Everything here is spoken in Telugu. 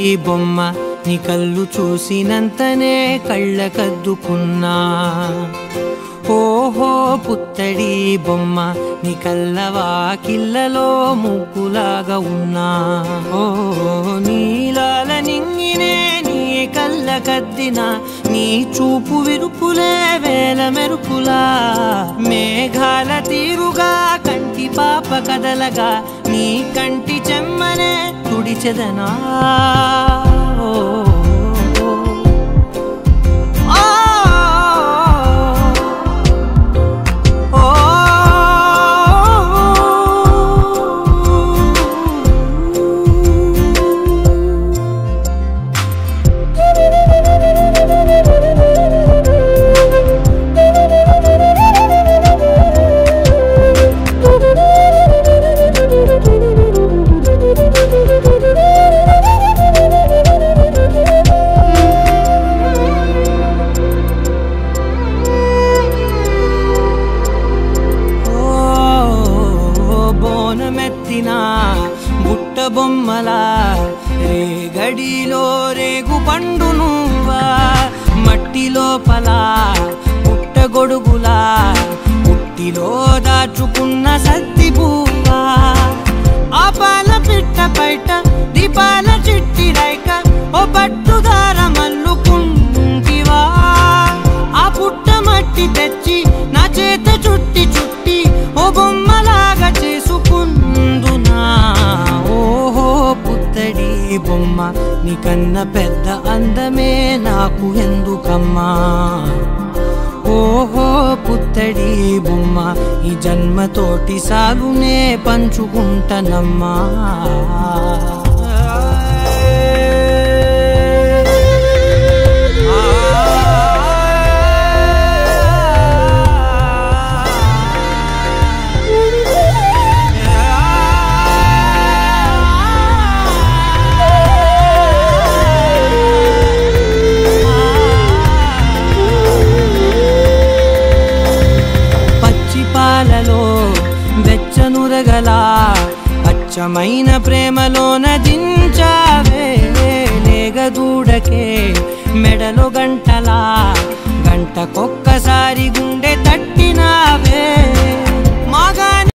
బొమ్మ నీ కళ్ళు చూసినంతనే కళ్ళకద్దుకున్నా ఓహో పుత్తడి బొమ్మ నీ కళ్ళవా కిల్లలో ముగ్గులాగా ఉన్నా ఓ నీలాల నింగినే నీ కళ్ళ కద్దిన నీ చూపు విరుపులే వేల మెరుపులా మేఘాల తీరుగా కంటి పాప కదలగా నీ కంటి చెమ్మనే తుడిచెదనా ఓ, ఓ, ఓ. ఓ బోనమెత్తిన బుట్ట బొమ్మలా రేగడిలో రేగు పండు నువ్వా మట్టి లోపల పుట్ట గొడుగులా పుట్టిలో దాచుకున్న సత్తి పువ్వా ఆ పాల పిట్ట బయట దీపాల చిట్టి రైక ఓ పట్టుదార మల్లుకుంటివా ఆ పుట్ట మట్టి తెచ్చి నా చేత చుట్టి చుట్టి ఓ బొమ్మలాగా చేసుకుందునా ఓహో పుత్తడి బొమ్మ నీకన్న పెద్ద అందమే నాకు ఎందుకమ్మా ఓహో పుత్తడి బొమ్మ ఈ జన్మతోటి సాలునే పంచుకుంటనమ్మా పచ్చి పాలలో వెచ్చనురగల అచ్చమైన ప్రేమలోన దించావే లేగదూడకే మెడలో గంటలా గంటకొక్కసారి గుండె తట్టినావే